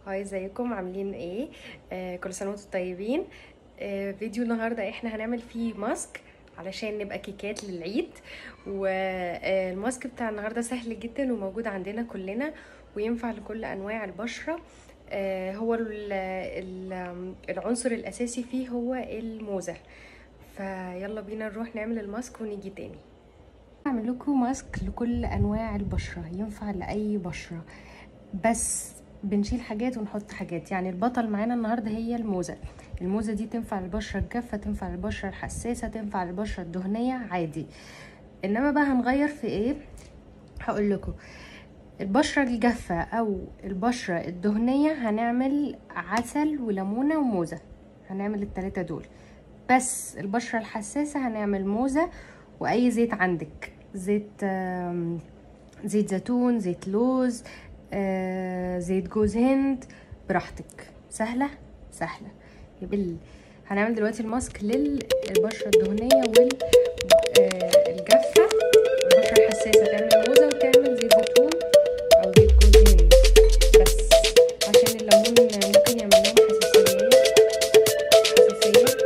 هاي ازيكم عاملين ايه آه كل سنه وانتم طيبين آه فيديو النهارده احنا هنعمل فيه ماسك علشان نبقى كيكات للعيد والماسك بتاع النهارده سهل جدا وموجود عندنا كلنا وينفع لكل انواع البشره آه هو ال ال العنصر الاساسي فيه هو الموزه فيلا بينا نروح نعمل الماسك ونيجي تاني هعمل لكم ماسك لكل انواع البشره ينفع لاي بشره بس بنشيل حاجات ونحط حاجات يعني البطل معانا النهارده هي الموزه الموزه دي تنفع للبشره الجافه تنفع للبشره الحساسه تنفع للبشره الدهنيه عادي انما بقى هنغير في ايه هقول لكم البشره الجافه او البشره الدهنيه هنعمل عسل وليمونه وموزه هنعمل التلاتة دول بس البشره الحساسه هنعمل موزه واي زيت عندك زيت زيت زيتون زيت لوز آه زيت جوز هند براحتك سهلة سهلة يبقى هنعمل دلوقتي الماسك للبشرة الدهنية والجافة البشرة الحساسة تعمل موزة وتعمل زيت زيتون أو زيت جوز هند بس عشان الليمون ممكن يعمل لهم حساسية حساسية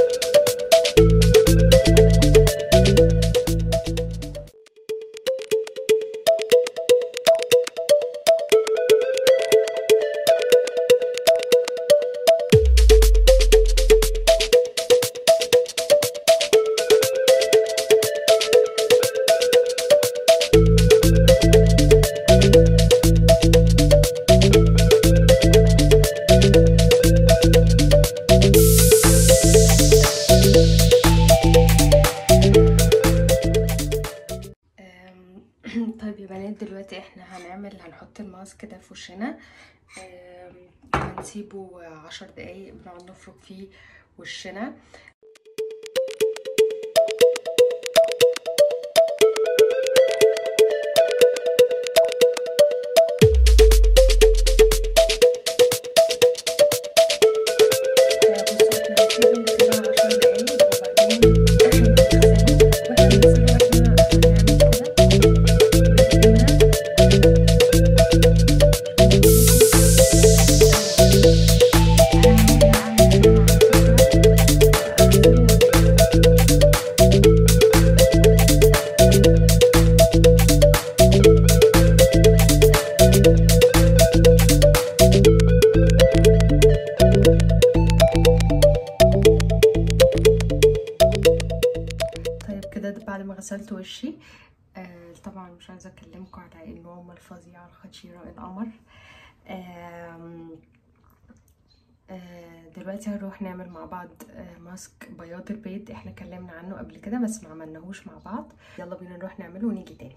طيب يا بنات دلوقتي احنا هنعمل هنحط الماسك ده في وشنا هنسيبه عشر دقايق بنقعد نفرك فيه وشنا بعد ما غسلت وشي آه طبعا مش عايزه اكلمكم على النوم الفظيعه الخطيره القمر آه آه دلوقتي هنروح نعمل مع بعض آه ماسك بياض البيض احنا اتكلمنا عنه قبل كده بس ما عملناهوش مع بعض يلا بينا نروح نعمله ونيجي تاني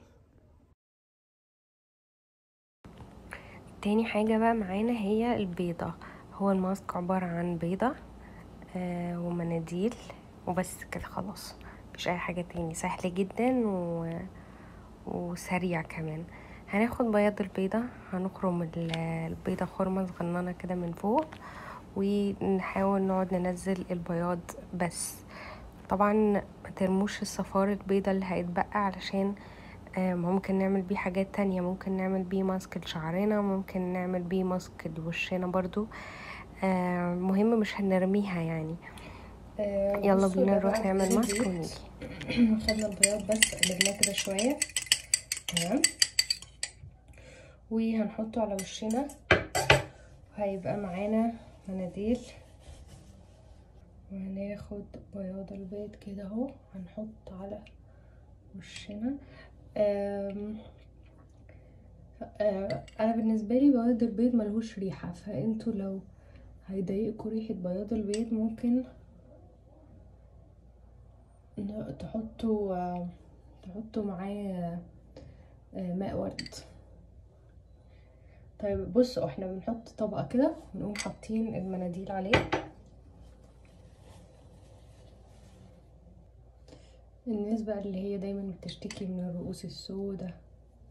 تاني حاجه بقى معانا هي البيضه هو الماسك عباره عن بيضه آه ومناديل وبس كده خلاص مفيش اي حاجه تاني سهل جدا و... وسريع كمان هناخد بياض البيضة هنخرم البيضة خرمة صغننة كده من فوق ونحاول نقعد ننزل البياض بس طبعا ما ترموش الصفار البيضة اللي هيتبقى علشان ممكن نعمل بيه حاجات تانية ممكن نعمل بيه ماسك لشعرنا ممكن نعمل بيه ماسك لوشنا برضو مهم مش هنرميها يعني آه يلا بينا نروح نعمل ماسك ونيجي خدنا البياض بس قلبناه كده شويه تمام وهنحطه على وشنا وهيبقى معانا مناديل وهناخد بياض البيض كده اهو هنحط على وشنا آم آه انا بالنسبه لي بياض البيض ملهوش ريحه فانتوا لو هيضايقكوا ريحه بياض البيض ممكن تحطوا تحطوا معاه ماء ورد طيب بصوا احنا بنحط طبقه كده ونقوم حاطين المناديل عليه الناس بقى اللي هي دايما بتشتكي من الرؤوس السوداء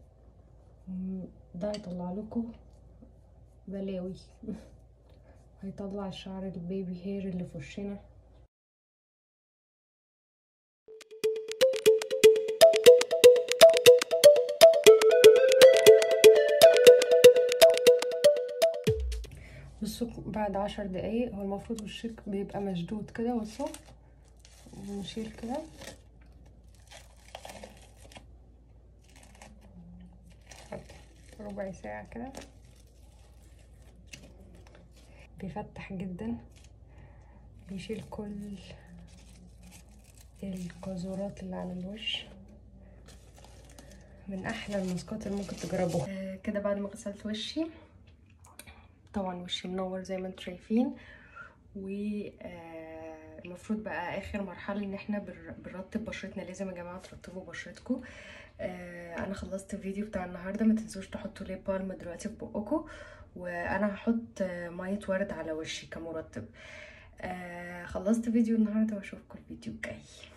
ده هيطلع لكم بلاوي هيطلع الشعر البيبي هير اللي في وشنا بصوا بعد عشر دقايق هو المفروض وشك بيبقى مشدود كده بصوا ونشيل كده ربع ساعة كده بيفتح جدا بيشيل كل القذورات اللي على الوش من احلى الماسكات اللي ممكن تجربوها آه كده بعد ما غسلت وشي طبعا وشي منور زي ما انتم شايفين و آه المفروض بقى اخر مرحله ان احنا بنرطب بشرتنا لازم يا جماعه ترطبوا بشرتكم آه انا خلصت الفيديو بتاع النهارده ما تنسوش تحطوا ليب بالم دلوقتي في بقكم وانا هحط ميه ورد على وشي كمرطب آه خلصت فيديو النهارده واشوفكم الفيديو الجاي